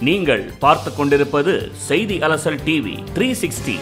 நீங்கள் பார்த்துக் கொண்டிருப்பது செய்தி அலசல் டிவி த்ரீ சிக்ஸ்டி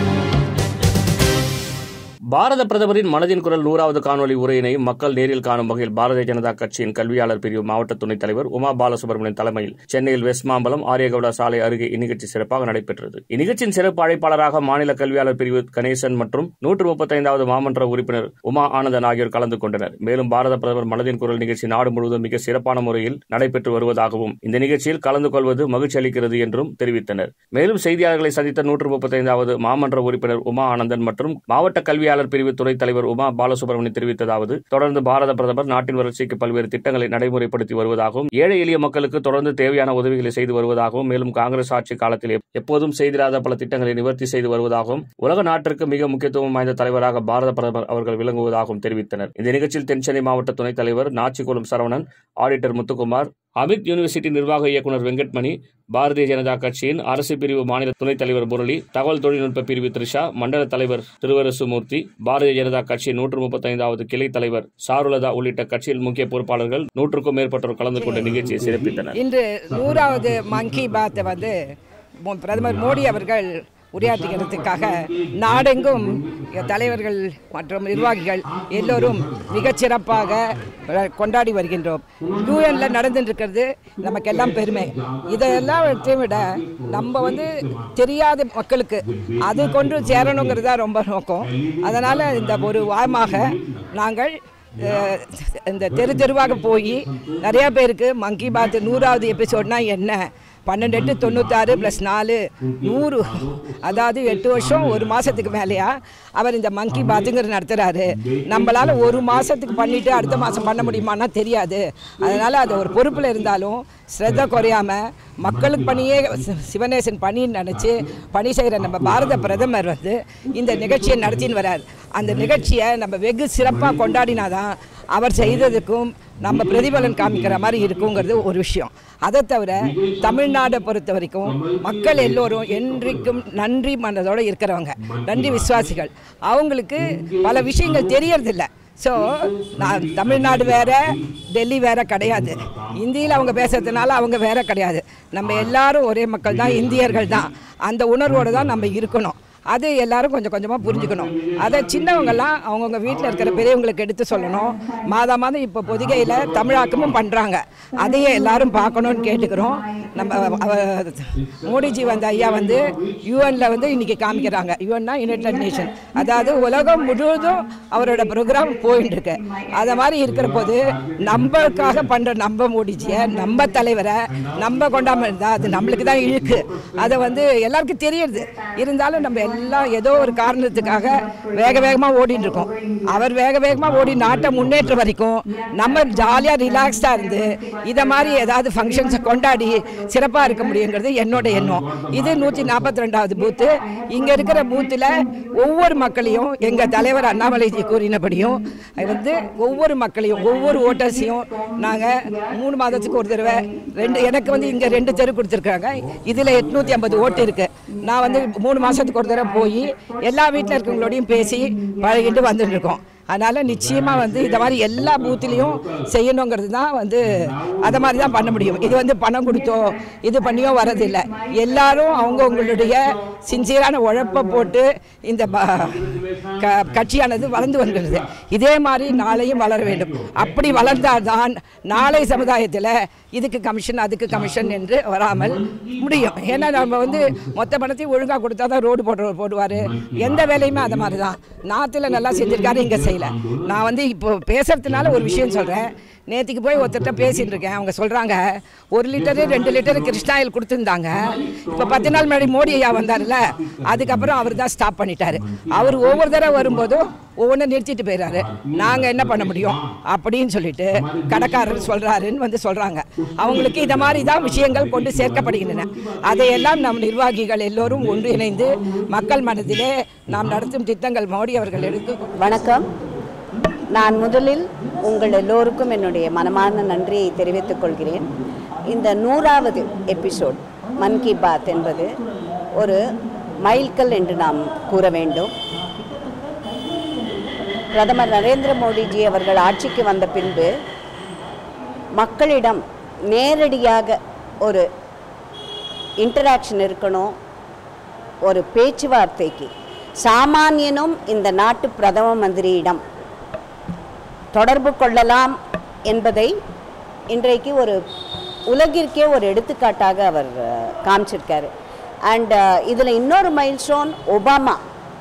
பாரத பிரதமரின் மனதின் குரல் நூறாவது காணொலி உரையினை மக்கள் நேரில் காணும் வகையில் பாரதிய ஜனதா கட்சியின் கல்வியாளர் பிரிவு மாவட்ட துணைத் தலைவர் உமா பாலசுப்ரமணியன் தலைமையில் சென்னையில் வெஸ்ட் மாம்பலம் ஆரியகவுடா சாலை அருகே இந்நிகழ்ச்சி சிறப்பாக நடைபெற்றது இந்நிகழ்ச்சியின் சிறப்பு அழைப்பாளராக மாநில கல்வியாளர் பிரிவு கணேசன் மற்றும் நூற்று முப்பத்தைந்தாவது மாமன்ற உறுப்பினர் உமா ஆனந்தன் ஆகியோர் கலந்து கொண்டனர் மேலும் பாரத பிரதமர் மனதின் குரல் நிகழ்ச்சி நாடு முழுவதும் மிக சிறப்பான முறையில் நடைபெற்று வருவதாகவும் இந்த நிகழ்ச்சியில் கலந்து கொள்வது மகிழ்ச்சி அளிக்கிறது என்றும் தெரிவித்தனர் மேலும் செய்தியாளர்களை சந்தித்த நூற்று முப்பத்தைந்தாவது மாமன்ற உறுப்பினர் உமா ஆனந்தன் மற்றும் மாவட்ட கல்வியாளர் பிரிவு துணைத் தலைவர் உமா பாலசுப்ரமணியன் தெரிவித்ததாவது தொடர்ந்து பாரத பிரதமர் நாட்டின் வளர்ச்சிக்கு பல்வேறு திட்டங்களை நடைமுறைப்படுத்தி வருவதாகவும் ஏழை எளிய மக்களுக்கு தொடர்ந்து தேவையான உதவிகளை செய்து வருவதாகவும் மேலும் காங்கிரஸ் ஆட்சி காலத்தில் எப்போதும் செய்திராத பல திட்டங்களை நிவர்த்தி செய்து வருவதாகவும் உலக நாட்டிற்கு மிக முக்கியத்துவம் வாய்ந்த தலைவராக பாரத பிரதமர் அவர்கள் விளங்குவதாகவும் தெரிவித்தனர் இந்த நிகழ்ச்சியில் தென்சென்னை மாவட்ட துணைத் தலைவர் நாச்சிக்குளம் சரவணன் ஆடிட்டர் முத்துக்குமார் அமித் யூனிவர்சிட்டி நிர்வாக இயக்குநர் வெங்கட்மணி பாரதிய ஜனதா கட்சியின் அரசு பிரிவு மாநில துணைத் தலைவர் முரளி தகவல் தொழில்நுட்ப பிரிவு த்ரிஷா மண்டல தலைவர் திருவரசுமூர்த்தி பாரதிய ஜனதா கட்சியின் நூற்று முப்பத்தைந்தாவது கிளை தலைவர் சாருலதா உள்ளிட்ட கட்சியில் முக்கிய பொறுப்பாளர்கள் நூற்றுக்கும் மேற்பட்டோர் கலந்து கொண்ட நிகழ்ச்சியை சிறப்பித்தனர் இன்று நூறாவது மன் கி பாத்தை வந்து மோ- பிரதமர் மோடி அவர்கள் உரையாற்றுகிறதுக்காக நாடெங்கும் தலைவர்கள் மற்றும் நிர்வாகிகள் எல்லோரும் மிகச்சிறப்பாக கொண்டாடி வருகின்றோம் யூஎன்ல நடந்துட்டு இருக்கிறது நமக்கெல்லாம் பெருமை இதெல்லாம் விட நம்ம வந்து தெரியாத மக்களுக்கு அது கொண்டு சேரணுங்கிறது தான் ரொம்ப நோக்கம் அதனால் இந்த ஒரு வாரமாக நாங்கள் அஹ், இந்த தெரு தெருவாக போய் நிறையா பேருக்கு மங்கி பாத் நூறாவது எபிசோட்னா என்ன பன்னெண்டு எட்டு தொண்ணூத்தாறு ப்ளஸ் நாலு நூறு அதாவது எட்டு வருஷம் ஒரு மாதத்துக்கு மேலேயா அவர் இந்த மங்கி பாத்துங்கிற நடத்துகிறாரு நம்மளால் ஒரு மாதத்துக்கு பண்ணிவிட்டு அடுத்த மாதம் பண்ண முடியுமான்னா தெரியாது அதனால் அது ஒரு பொறுப்பில் இருந்தாலும் ஸ்ரத்த குறையாமல் மக்களுக்கு பணியே சி- சிவநேசன் பணின்னு நினச்சி பணி செய்கிற நம்ம பாரத பிரதமர் வந்து இந்த நிகழ்ச்சியை நடத்தின்னு வரார் அந்த நிகழ்ச்சியை நம்ம வெகு சிறப்பாக கொண்டாடினாதான் அவர் செய்ததுக்கும் நம்ம பிரதிபலன் காமிக்கிற மாதிரி இருக்குங்கிறது ஒரு விஷயம் அதை தவிர தமிழ்நாடை பொறுத்த வரைக்கும் மக்கள் எல்லோரும் என்றைக்கும் நன்றி மனதோடு இருக்கிறவங்க நன்றி விசுவாசிகள் அவங்களுக்கு பல விஷயங்கள் தெரியறதில்ல ஸோ நான் தமிழ்நாடு வேற டெல்லி வேற கிடையாது இந்தியில் அவங்க பேசுறதுனால அவங்க வேற கிடையாது நம்ம எல்லாரும் ஒரே மக்கள் தான் இந்தியர்கள் தான் அந்த உணர்வோடு தான் நம்ம இருக்கணும் அது எல்லாரும் கொஞ்சம் கொஞ்சமாக புரிஞ்சுக்கணும் அதை சின்னவங்கெல்லாம் அவங்கவுங்க வீட்டில் இருக்கிற பெரியவங்களுக்கு எடுத்து சொல்லணும் மாதம் மாதம் இப்போ பொதிகையில் தமிழாக்கமும் பண்ணுறாங்க அதையே எல்லாரும் பார்க்கணும்னு கேட்டுக்கிறோம் நம்ம அவ- மோடிஜி வந்த ஐயா வந்து யூஎனில் வந்து இன்னைக்கு காமிக்கிறாங்க யூஎன்னா யுனைடெட் நேஷன் அதாவது உலகம் முழுவதும் அவரோட ப்ரோக்ராம் போயிட்டு இருக்கு அதை மாதிரி இருக்கிற போது நம்மளுக்காக பண்ணுற நம்ம மோடிஜியை நம்ம தலைவரை நம்ம கொண்டாம இருந்தால் அது நம்மளுக்கு தான் இழுக்கு அதை வந்து எல்லாருக்கும் தெரியுது இருந்தாலும் நம்ம எல்லாம் ஏதோ ஒரு காரணத்துக்காக வேக வேகமாக ஓடிட்டு இருக்கோம் அவர் வேக வேகமாக ஓடி நாட்டை முன்னேற்ற வரைக்கும் நம்ம ஜாலியாக ரிலாக்ஸ்டாக இருந்து இதை மாதிரி ஏதாவது ஃபங்க்ஷன்ஸை கொண்டாடி சிறப்பாக இருக்க முடியுங்கிறது என்னோட எண்ணம் இது நூற்றி நாற்பத்தி ரெண்டாவது பூத்து இங்கே இருக்கிற பூத்தில் ஒவ்வொரு மக்களையும் எங்கள் தலைவர் அண்ணாமலைஜி கூறினபடியும் அது வந்து ஒவ்வொரு மக்களையும் ஒவ்வொரு ஓட்டர்ஸையும் நாங்கள் மூணு மாதத்துக்கு ஒரு தடவை ரெண்டு எனக்கு வந்து இங்கே ரெண்டு தெரு கொடுத்துருக்காங்க இதில் எட்நூற்றி ஐம்பது ஓட்டு இருக்குது நான் வந்து மூணு மாதத்துக்கு ஒரு தடவை போய் எல்லா வீட்டில் இருக்கவங்களோடையும் பேசி பழகிட்டு வந்துட்டு இருக்கோம் அதனால் நிச்சயமாக வந்து இந்த மாதிரி எல்லா பூத்துலேயும் செய்யணுங்கிறது தான் வந்து அதை மாதிரி தான் பண்ண முடியும் இது வந்து பணம் கொடுத்தோ இது பண்ணியோ வரதில்லை எல்லாரும் அவங்கவுங்களுடைய சின்சியரான உழைப்பை போட்டு இந்த ப- க- கட்சியானது வளர்ந்து வருகிறது இதே மாதிரி நாளையும் வளர வேண்டும் அப்படி வளர்ந்தால்தான் நாளை சமுதாயத்தில் இதுக்கு கமிஷன் அதுக்கு கமிஷன் என்று வராமல் முடியும் ஏன்னா நம்ம வந்து மொத்த பணத்தையும் ஒழுங்காக கொடுத்தா தான் ரோடு போடுற போடுவார் எந்த வேலையுமே அது மாதிரி தான் நாற்றுல நல்லா செஞ்சுருக்காரு இங்கே செய்யல நான் வந்து இப்போ பேசுறதுனால ஒரு விஷயம் சொல்கிறேன் நேற்றுக்கு போய் ஒருத்தர்கிட்ட பேசிட்டு இருக்கேன் அவங்க சொல்கிறாங்க ஒரு லிட்டரு ரெண்டு லிட்டரு கிருஷ்ணாயில் கொடுத்துருந்தாங்க இப்போ பத்து நாள் முன்னாடி மோடி ஐயா வந்தார்ல அதுக்கப்புறம் அவர் தான் ஸ்டாப் பண்ணிட்டாரு அவர் ஒவ்வொரு தடவை வரும்போதும் ஒவ்வொன்றும் நிறுத்திட்டு போயிடுறாரு நாங்கள் என்ன பண்ண முடியும் அப்படின்னு சொல்லிட்டு கடைக்காரர் சொல்கிறாருன்னு வந்து சொல்கிறாங்க அவங்களுக்கு இந்த மாதிரி தான் விஷயங்கள் கொண்டு சேர்க்கப்படுகின்றன அதையெல்லாம் நம் நிர்வாகிகள் எல்லோரும் ஒன்றிணைந்து மக்கள் மனதிலே நாம் நடத்தும் திட்டங்கள் மோடி அவர்கள் எடுத்து வணக்கம் நான் முதலில் உங்கள் எல்லோருக்கும் என்னுடைய மனமார்ந்த நன்றியை தெரிவித்துக் கொள்கிறேன் இந்த நூறாவது எபிசோட் மன் கி பாத் என்பது ஒரு மைல்கல் என்று நாம் கூற வேண்டும் பிரதமர் நரேந்திர மோடிஜி அவர்கள் ஆட்சிக்கு வந்த பின்பு மக்களிடம் நேரடியாக ஒரு இன்டராக்ஷன் இருக்கணும் ஒரு பேச்சுவார்த்தைக்கு சாமானியனும் இந்த நாட்டு பிரதம மந்திரியிடம் தொடர்பு கொள்ளலாம் என்பதை இன்றைக்கு ஒரு உலகிற்கே ஒரு எடுத்துக்காட்டாக அவர் அஹ், காமிச்சிருக்காரு அண்ட் இதில் இன்னொரு milestone Obama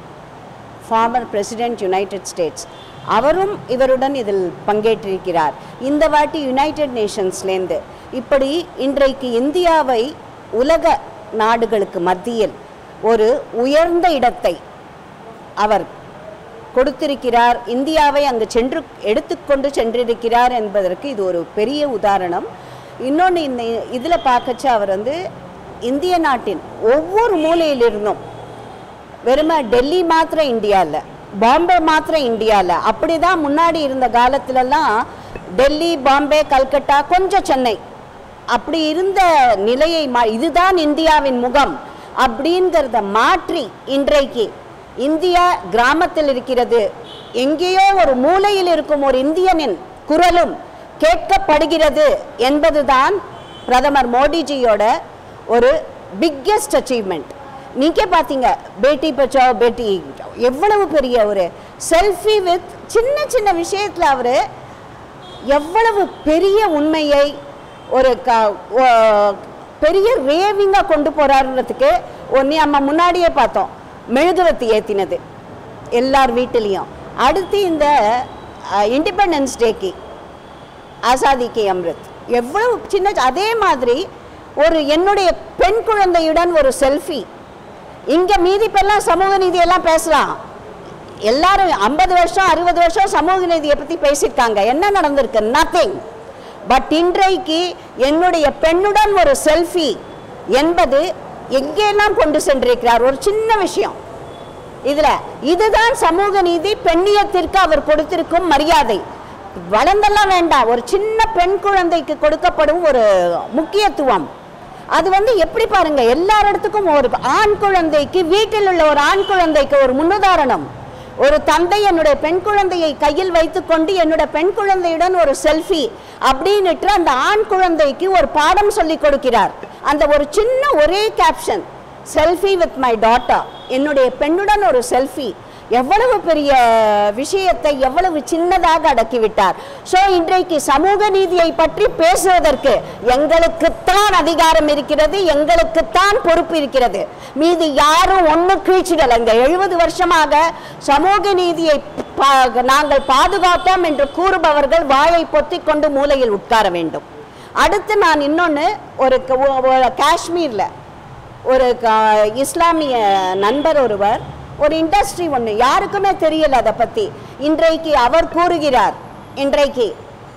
former president United States அவரும் இவருடன் இதில் பங்கேற்றிருக்கிறார் இந்த வாட்டி யுனைடெட் நேஷன்ஸ்லேருந்து இப்படி இன்றைக்கு இந்தியாவை உலக நாடுகளுக்கு மத்தியில் ஒரு உயர்ந்த இடத்தை அவர் கொடுத்திருக்கிறார் இந்தியாவை அங்கு சென்று எடுத்துக்கொண்டு சென்றிருக்கிறார் என்பதற்கு இது ஒரு பெரிய உதாரணம் இன்னொன்று இந்த இதில் பார்க்கச்சு அவர் வந்து இந்திய நாட்டின் ஒவ்வொரு மூலையிலிருந்தும் வெறும டெல்லி மாத்திரம் இந்தியாவில் பாம்பே மாத்திரம் இந்தியாவில் அப்படி தான் முன்னாடி இருந்த காலத்துலலாம் டெல்லி பாம்பே கல்கட்டா கொஞ்சம் சென்னை அப்படி இருந்த நிலையை மா இதுதான் இந்தியாவின் முகம் அப்படிங்கிறத மாற்றி இன்றைக்கு இந்தியா கிராமத்தில் இருக்கிறது எங்கேயோ ஒரு மூலையில் இருக்கும் ஒரு இந்தியனின் குரலும் கேட்கப்படுகிறது என்பதுதான் பிரதமர் மோடிஜியோட ஒரு பிக்கெஸ்ட் அச்சீவ்மெண்ட் நீங்க பார்த்தீங்க பேட்டி பச்சாவ் பேட்டி எவ்வளவு பெரிய ஒரு செல்ஃபி வித் சின்ன சின்ன விஷயத்தில் அவர் எவ்வளவு பெரிய உண்மையை ஒரு க ஓ- பெரிய ரேவிங்காக கொண்டு போறாருன்றதுக்கு ஒன்று நம்ம முன்னாடியே பார்த்தோம் மெழுகுவத்தி ஏற்றினது எல்லார் வீட்டிலையும் அடுத்து இந்த இண்டிபெண்டன்ஸ் டேக்கு ஆசாதி கே அம்ரித் எவ்வளவு சின்ன அதே மாதிரி ஒரு என்னுடைய பெண் குழந்தையுடன் ஒரு செல்ஃபி இங்க மீதி இப்பெல்லாம் சமூக நீதி எல்லாம் பேசலாம் எல்லாரும் ஐம்பது வருஷம் அறுபது வருஷம் சமூக நீதியை பத்தி பேசியிருக்காங்க என்ன நடந்திருக்கு நத்திங் பட் இன்றைக்கு என்னுடைய பெண்ணுடன் ஒரு செல்ஃபி என்பது எங்கெல்லாம் கொண்டு சென்றிருக்கிறார் ஒரு சின்ன விஷயம் இதுல இதுதான் சமூக நீதி பெண்ணியத்திற்கு அவர் கொடுத்திருக்கும் மரியாதை வளர்ந்தெல்லாம் வேண்டாம் ஒரு சின்ன பெண் குழந்தைக்கு கொடுக்கப்படும் ஒரு முக்கியத்துவம் அது வந்து எப்படி பாருங்க எல்லார் இடத்துக்கும் ஒரு ஆண் குழந்தைக்கு வீட்டில் உள்ள ஒரு ஆண் குழந்தைக்கு ஒரு முன்னுதாரணம் ஒரு தந்தை என்னுடைய பெண் குழந்தையை கையில் வைத்துக்கொண்டு என்னுடைய பெண் குழந்தையுடன் ஒரு செல்ஃபி அப்படின்னுட்டு அந்த ஆண் குழந்தைக்கு ஒரு பாடம் சொல்லி கொடுக்கிறார் அந்த ஒரு சின்ன ஒரே caption selfie with my daughter என்னுடைய பெண்ணுடன் ஒரு செல்ஃபி எவ்வளவு பெரிய விஷயத்தை எவ்வளவு சின்னதாக அடக்கிவிட்டார் ஸோ இன்றைக்கு சமூக நீதியை பற்றி பேசுவதற்கு எங்களுக்குத்தான் அதிகாரம் இருக்கிறது எங்களுக்குத்தான் பொறுப்பு இருக்கிறது மீதி யாரும் ஒன்றும் கீழ்ச்சிடலைங்க எழுபது வருஷமாக சமூக நீதியை பா- நாங்கள் பாதுகாத்தோம் என்று கூறுபவர்கள் வாயை பொத்திக் கொண்டு மூலையில் உட்கார வேண்டும் அடுத்து நான் இன்னொன்று ஒரு க- ஒ- ஒரு காஷ்மீரில் ஒரு க- இஸ்லாமிய நண்பர் ஒருவர் ஒரு இண்டஸ்ட்ரி ஒன்று யாருக்குமே தெரியல அதை பற்றி இன்றைக்கு அவர் கூறுகிறார் இன்றைக்கு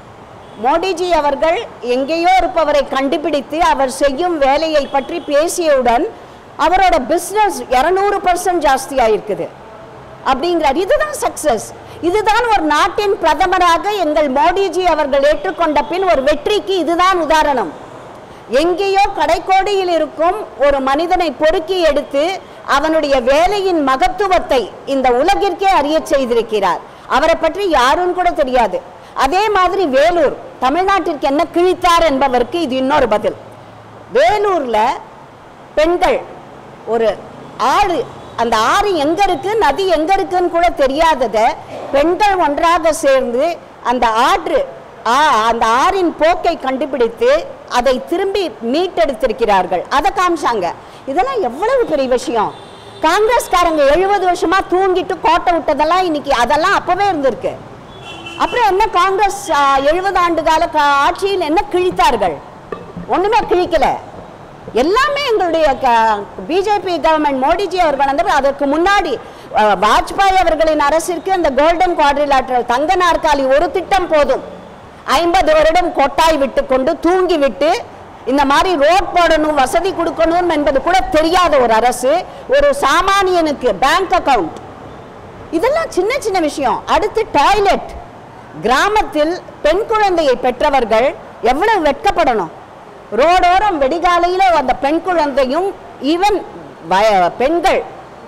மோடிஜி அவர்கள் எங்கேயோ இருப்பவரை கண்டுபிடித்து அவர் செய்யும் வேலையை பற்றி பேசியவுடன் அவரோட பிஸ்னஸ் இரநூறு பர்சன்ட் ஜாஸ்தியாக இருக்குது அப்படிங்கிறார் இதுதான் சக்சஸ் இதுதான் ஒரு நாட்டின் பிரதமராக எங்கள் மோடிஜி அவர்கள் ஏற்றுக்கொண்ட பின் ஒரு வெற்றிக்கு இதுதான் உதாரணம் எங்கேயோ கடைக்கோடியில் இருக்கும் ஒரு மனிதனை பொறுக்கி எடுத்து அவனுடைய வேலையின் மகத்துவத்தை இந்த உலகிற்கே அறியச் செய்திருக்கிறார் அவரை பற்றி யாரும் கூட தெரியாது அதே மாதிரி வேலூர் தமிழ்நாட்டிற்கு என்ன கிழித்தார் என்பதற்கு இது இன்னொரு பதில் வேலூர்ல பெண்கள் ஒரு ஆறு அந்த ஆறு எங்க இருக்கு நதி எங்க இருக்குன்னு கூட தெரியாதத பெண்கள் ஒன்றாக சேர்ந்து அந்த ஆற்று ஆ- அந்த ஆறின் போக்கை கண்டுபிடித்து அதை திரும்பி மீட்டெடுத்திருக்கிறார்கள் அதை காமிச்சாங்க இதெல்லாம் எவ்வளவு பெரிய விஷயம் காங்கிரஸ்காரங்க எழுபது வருஷமா தூங்கிட்டு கோட்டை விட்டதெல்லாம் இன்னைக்கு அதெல்லாம் அப்பவே இருந்திருக்கு அப்புறம் என்ன காங்கிரஸ் எழுபது ஆண்டு கால கா- ஆட்சியில் என்ன கிழித்தார்கள் ஒண்ணுமே கிழிக்கல எல்லாமே எங்களுடைய பிஜேபி கவர்மெண்ட் மோடிஜி அவர்கள் வந்து அதற்கு முன்னாடி அஹ், வாஜ்பாய் அவர்களின் அரசிற்கு அந்த கோல்டன் குவாட்ரிலாட்டரல் தங்க நாற்காலி ஒரு திட்டம் போதும் ஐம்பது வருடம் கொட்டாய் விட்டு கொண்டு தூங்கி விட்டு இந்த மாதிரி ரோட் போடணும் வசதி கொடுக்கணும் என்பது கூட தெரியாத ஒரு அரசு ஒரு சாமானியனுக்கு பேங்க் அக்கவுண்ட் இதெல்லாம் சின்ன சின்ன விஷயம் அடுத்து டாய்லெட் கிராமத்தில் பெண் குழந்தையை பெற்றவர்கள் எவ்வளவு வெட்கப்படணும் ரோடோரம் வெடிகாலையில் அந்த பெண் குழந்தையும் ஈவன் பெண்கள்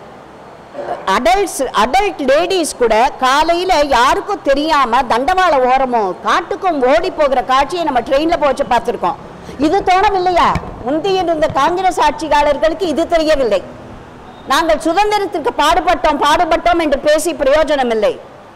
அடல்ட்ஸ் அடல்ட் லேடிஸ் கூட காலையில் யாருக்கும் தெரியாம தண்டவாள ஓரமும் காட்டுக்கும் ஓடி போகிற காட்சியை நம்ம ட்ரெயினில் போச்சு பார்த்துருக்கோம் இது தோணவில்லையா முந்தியிருந்த காங்கிரஸ் ஆட்சியாளர்களுக்கு இது தெரியவில்லை நாங்கள் சுதந்திரத்திற்கு பாடுபட்டோம் பாடுபட்டோம் என்று பேசி பிரயோஜனம் இல்லை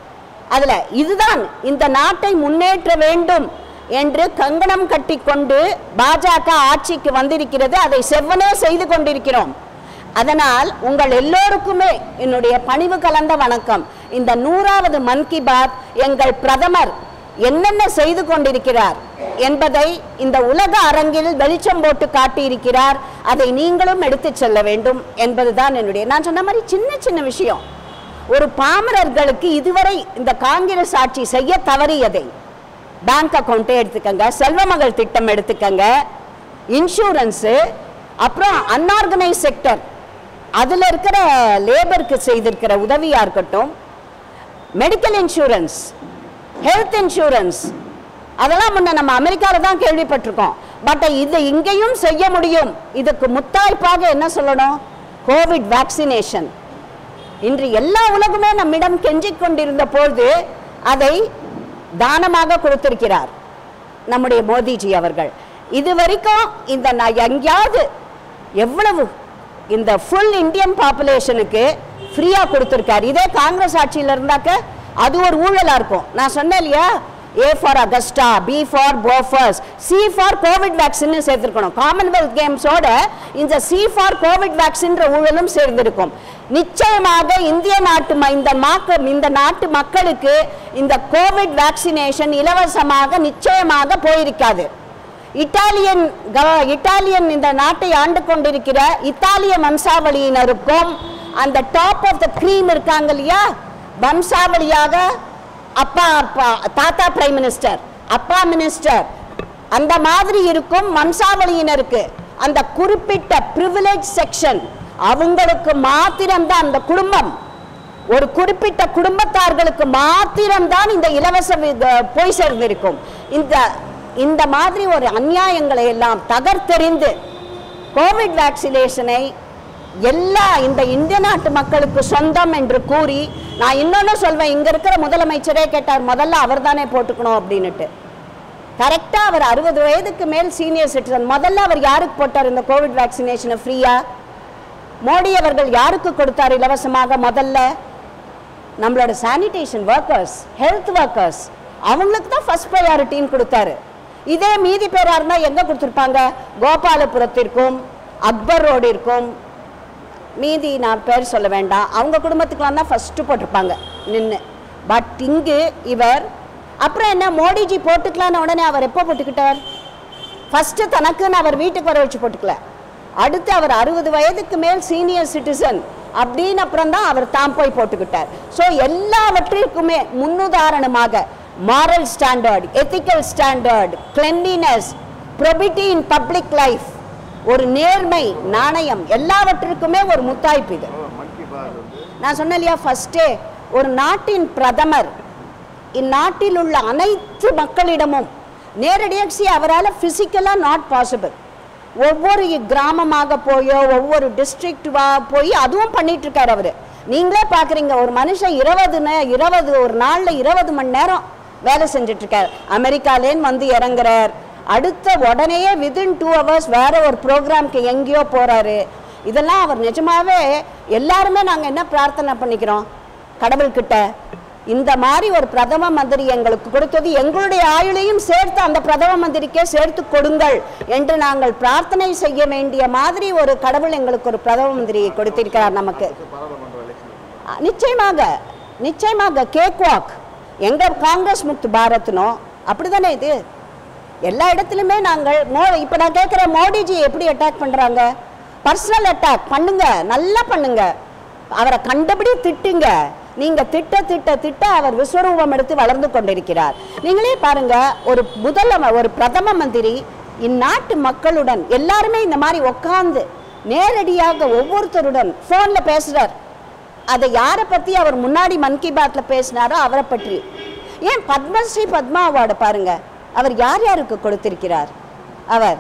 அதுல இதுதான் இந்த நாட்டை முன்னேற்ற வேண்டும் என்று கங்கணம் கட்டிக்கொண்டு பாஜக ஆட்சிக்கு வந்திருக்கிறது அதை செவ்வனே செய்து கொண்டிருக்கிறோம் அதனால் உங்கள் எல்லோருக்குமே என்னுடைய பணிவு கலந்த வணக்கம் இந்த நூறாவது மன் கி பாத் எங்கள் பிரதமர் என்னென்ன செய்து கொண்டிருக்கிறார் என்பதை இந்த உலக அரங்கில் வெளிச்சம் போட்டு காட்டியிருக்கிறார் அதை நீங்களும் எடுத்துச் செல்ல வேண்டும் என்பதுதான் என்னுடைய நான் சொன்ன மாதிரி சின்ன சின்ன விஷயம் ஒரு பாமரர்களுக்கு இதுவரை இந்த காங்கிரஸ் ஆட்சி செய்ய தவறியதை பேங்க் அக்கௌண்ட்டை எடுத்துக்கங்க செல்வமகள் திட்டம் எடுத்துக்கங்க இன்சூரன்ஸு அப்புறம் அன்ஆர்கனைஸ் செக்டர் அதில் இருக்கிற லேபருக்கு செய்திருக்கிற உதவியா இருக்கட்டும் மெடிக்கல் இன்சூரன்ஸ் ஹெல்த் இன்சூரன்ஸ் அதெல்லாம் முன்ன நம்ம அமெரிக்காவில் தான் கேள்விப்பட்டிருக்கோம் பட் இது இங்கேயும் செய்ய முடியும் இதுக்கு முத்தாய்ப்பாக என்ன சொல்லணும் கோவிட் வேக்சினேஷன் இன்று எல்லா உலகுமே நம்மிடம் கெஞ்சிக் கொண்டிருந்த பொழுது அதை தானமாக கொடுத்திருக்கிறார் நம்முடைய மோடிஜி அவர்கள் இது வரைக்கும் இந்த நான் எங்கேயாவது எவ்வளவு இந்த ஃபுல் இந்தியன் பாப்புலேஷனுக்கு ஃப்ரீயாக கொடுத்துருக்காரு இதே காங்கிரஸ் ஆட்சியில் இருந்தாக்க அது ஒரு ஊழலாக இருக்கும் நான் சொன்னேன் இல்லையா A for Augusta B for Bofors C for Covid vaccine சேர்த்திருக்கணும் காமன்வெல்த் கேம்ஸோட இந்த சி ஃபார் கோவிட் வேக்சின்ற ஊழலும் சேர்ந்திருக்கும் நிச்சயமாக இந்திய நாட்டு ம- இந்த மாக்க இந்த நாட்டு மக்களுக்கு இந்த கோவிட் வேக்சினேஷன் இலவசமாக நிச்சயமாக போயிருக்காது இட்டாலியன் கவ- இட்டாலியன் இந்த நாட்டை ஆண்டு கொண்டிருக்கிற இத்தாலிய வம்சாவளியினருக்கும் அந்த டாப் ஆஃப் த க்ரீம் இருக்காங்க இல்லையா வம்சாவளியாக அப்பா அப்பா தாத்தா பிரைம் மினிஸ்டர் அப்பா மினிஸ்டர் அந்த மாதிரி இருக்கும் வம்சாவளியினருக்கு அந்த குறிப்பிட்ட ப்ரிவிலேஜ் செக்ஷன் அவங்களுக்கு மாத்திரம்தான் அந்த குடும்பம் ஒரு குறிப்பிட்ட குடும்பத்தார்களுக்கு மாத்திரம்தான் இந்த இலவச வி- க- போய் சேர்ந்திருக்கும் இந்த இந்த மாதிரி ஒரு அநியாயங்களை எல்லாம் தகர்த்தெறிந்து கோவிட் வேக்சினேஷனை எல்லா இந்த இந்திய நாட்டு மக்களுக்கு சொந்தம் என்று கூறி நான் இன்னொன்னு சொல்வேன் இங்க இருக்கிற முதலமைச்சரே கேட்டார் முதல்ல அவர் தானே போட்டுக்கணும் அப்படின்னுட்டு கரெக்டா அவர் அறுபது வயதுக்கு மேல் சீனியர் சிட்டிசன் முதல்ல அவர் யாருக்கு போட்டார் இந்த கோவிட் வேக்சினேஷனை ஃப்ரீயா மோடி அவர்கள் யாருக்கு கொடுத்தார் இலவசமாக முதல்ல நம்மளோட சானிடேஷன் ஒர்க்கர்ஸ் ஹெல்த் ஒர்க்கர்ஸ் அவங்களுக்கு தான் ஃபர்ஸ்ட் ப்ரையாரிட்டின்னு கொடுத்தாரு இதே மீதி பேரா இருந்தா எங்க கொடுத்துருப்பாங்க கோபாலபுரத்திற்கும் அக்பர் ரோடிற்கும் மீதி நான் பேர் சொல்ல வேண்டாம் அவங்க குடும்பத்துக்குலாம் தான் ஃபஸ்ட்டு போட்டிருப்பாங்க நின்று பட் இங்கு இவர் அப்புறம் என்ன மோடிஜி போட்டுக்கலான்னு உடனே அவர் எப்போ போட்டுக்கிட்டார் ஃபஸ்ட்டு தனக்குன்னு அவர் வீட்டுக்கு வர வச்சு போட்டுக்கல அடுத்து அவர் அறுபது வயதுக்கு மேல் சீனியர் சிட்டிசன் அப்படின்னு அப்புறம் தான் அவர் தாம் போய் போட்டுக்கிட்டார் ஸோ எல்லாவற்றிற்குமே முன்னுதாரணமாக moral standard ethical standard cleanliness probity in public life ஒரு நேர்மை நாணயம் எல்லாவற்றிற்குமே ஒரு முத்தாய்ப்பு இது நான் சொன்னேன் இல்லையா ஃபர்ஸ்டே ஒரு நாட்டின் பிரதமர் இந்நாட்டில் உள்ள அனைத்து மக்களிடமும் நேரடியாக see அவரால் ஃபிசிக்கலாக நாட் பாசிபிள் ஒவ்வொரு கிராமமாக போயோ ஒவ்வொரு டிஸ்ட்ரிக்டா போய் அதுவும் பண்ணிட்டு இருக்காரு அவரு நீங்களே பார்க்குறீங்க ஒரு மனுஷன் இருபது நே- இருபது ஒரு நாளில் இருபது மணி நேரம் வேலை செஞ்சுட்டு இருக்காரு அமெரிக்காலேன்னு வந்து இறங்குறார் அடுத்த உடனேயே வித்தின் டூ ஹவர்ஸ் வேற ஒரு ப்ரோக்ராம்க்கு எங்கேயோ போறாரு இதெல்லாம் அவர் நிஜமாவே எல்லாருமே நாங்கள் என்ன பிரார்த்தனை பண்ணிக்கிறோம் கடவுள்கிட்ட இந்த மாதிரி ஒரு பிரதம மந்திரி எங்களுக்கு கொடுத்தது எங்களுடைய ஆயுளையும் சேர்த்து அந்த பிரதம மந்திரிக்கே சேர்த்து கொடுங்கள் என்று நாங்கள் பிரார்த்தனை செய்ய வேண்டிய மாதிரி ஒரு கடவுள் எங்களுக்கு ஒரு பிரதம மந்திரியை கொடுத்திருக்கிறார் நமக்கு அஹ், நிச்சயமாக நிச்சயமாக கேக் வாக் எங்க காங்கிரஸ் முக்து பாரத்னோ அப்படிதானே இது எல்லா இடத்துலையுமே நாங்கள் மோ இப்போ நான் கேட்குறேன் மோடிஜி எப்படி அட்டாக் பண்ணுறாங்க பர்சனல் அட்டாக் பண்ணுங்க நல்லா பண்ணுங்க அவரை கண்டபடி திட்டுங்க நீங்க திட்ட திட்ட திட்ட அவர் விஸ்வரூபம் எடுத்து வளர்ந்து கொண்டிருக்கிறார் நீங்களே பாருங்க ஒரு முதல்ல ஒரு பிரதம மந்திரி இந்நாட்டு மக்களுடன் எல்லாருமே இந்த மாதிரி உட்கார்ந்து நேரடியாக ஒவ்வொருத்தருடன் ஃபோன்ல பேசுறார் அதை யாரை பத்தி அவர் முன்னாடி மன் கி பாத்ல பேசினாரோ அவரை பற்றி ஏன் பத்மஸ்ரீ பத்மா அவார்டு பாருங்க அவர் யார் யாருக்கு கொடுத்திருக்கிறார் அவர்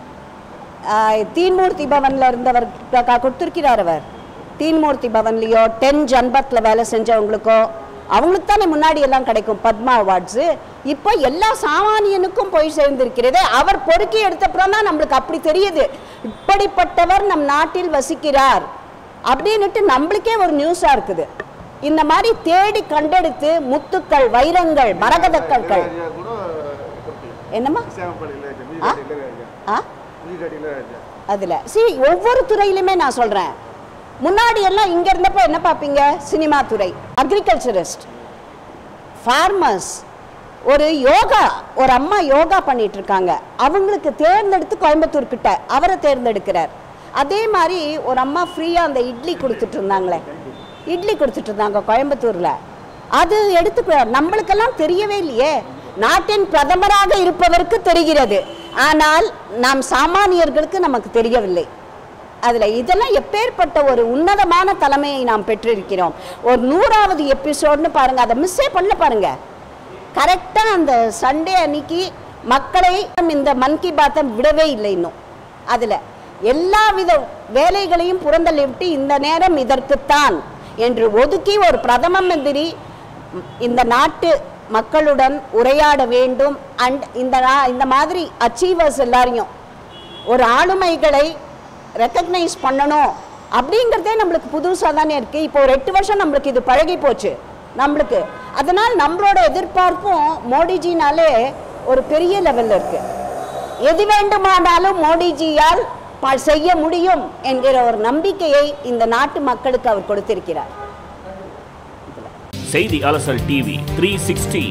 ஆஹ், தீன்மூர்த்தி பவன்ல இருந்தவர் க- க- கொடுத்திருக்கிறார் அவர் தீன்மூர்த்தி பவன்லயோ டென் ஜன்பத்ல வேலை செஞ்சவங்களுக்கோ அவங்களுக்கு தானே முன்னாடி எல்லாம் கிடைக்கும் பத்மா அவார்ட்ஸு இப்போ எல்லா சாமானியனுக்கும் போய் சேர்ந்திருக்கிறது அவர் பொறுக்கி எடுத்தப்புறம் தான் நம்மளுக்கு அப்படி தெரியுது இப்படிப்பட்டவர் நம் நாட்டில் வசிக்கிறார் அப்படின்னுட்டு நம்மளுக்கே ஒரு நியூஸாக இருக்குது இந்த மாதிரி தேடி கண்டெடுத்து முத்துக்கள் வைரங்கள் மரகத கற்கள் என்னம்மா ஆ? ஆ அதில் சி ஒவ்வொரு துறையிலுமே நான் சொல்கிறேன் முன்னாடி எல்லாம் இங்கே இருந்தப்போ என்ன பார்ப்பீங்க சினிமா துறை அக்ரிகல்ச்சரிஸ்ட் ஃபார்மர்ஸ் ஒரு யோகா ஒரு அம்மா யோகா பண்ணிட்டு இருக்காங்க அவங்களுக்கு தேர்ந்தெடுத்து கோயம்புத்தூர் கிட்ட அவரை தேர்ந்தெடுக்கிறார் அதே மாதிரி ஒரு அம்மா ஃப்ரீயாக அந்த இட்லி கொடுத்துட்டு இருந்தாங்களே இட்லி கொடுத்துட்டு இருந்தாங்க கோயம்புத்தூரில் அது எடுத்துக்கிறார் நம்மளுக்கெல்லாம் தெரியவே இல்லையே நாட்டின் பிரதமராக இருப்பவருக்கு தெரிகிறது ஆனால் நாம் சாமானியர்களுக்கு நமக்கு தெரியவில்லை அதில் இதெல்லாம் எப்பேற்பட்ட ஒரு உன்னதமான தலைமையை நாம் பெற்றிருக்கிறோம் ஒரு நூறாவது எபிசோட்னு பாருங்க அதை மிஸ்ஸே பண்ணல பாருங்க கரெக்டாக அந்த சண்டே அன்னைக்கு மக்களை இந்த மன் கி பாத்தை விடவே இல்லை இன்னும் அதில் எல்லா வித வேலைகளையும் புறந்தள்ளி விட்டு இந்த நேரம் இதற்குத்தான் என்று ஒதுக்கி ஒரு பிரதம மந்திரி இந்த நாட்டு மக்களுடன் உரையாட வேண்டும் அண்ட் இந்த நா- இந்த மாதிரி அச்சீவர்ஸ் எல்லாரையும் ஒரு ஆளுமைகளை ரெக்கக்னைஸ் பண்ணணும் அப்படிங்கிறதே நம்மளுக்கு புதுசாக தானே இருக்குது இப்போ ஒரு எட்டு வருஷம் நம்மளுக்கு இது பழகி போச்சு நம்மளுக்கு அதனால் நம்மளோட எதிர்பார்ப்பும் மோடிஜினாலே ஒரு பெரிய லெவலில் இருக்குது எது வேண்டுமானாலும் மோடிஜியால் ப- செய்ய முடியும் என்கிற ஒரு நம்பிக்கையை இந்த நாட்டு மக்களுக்கு அவர் கொடுத்திருக்கிறார் செய்தி அலசல் டிவி த்ரீ சிக்ஸ்டி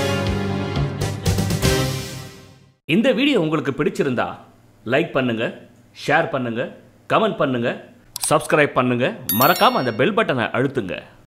இந்த வீடியோ உங்களுக்கு பிடிச்சிருந்தா லைக் பண்ணுங்க ஷேர் பண்ணுங்க கமெண்ட் பண்ணுங்க சப்ஸ்கிரைப் பண்ணுங்க மறக்காம அந்த பெல் பட்டனை அழுத்துங்க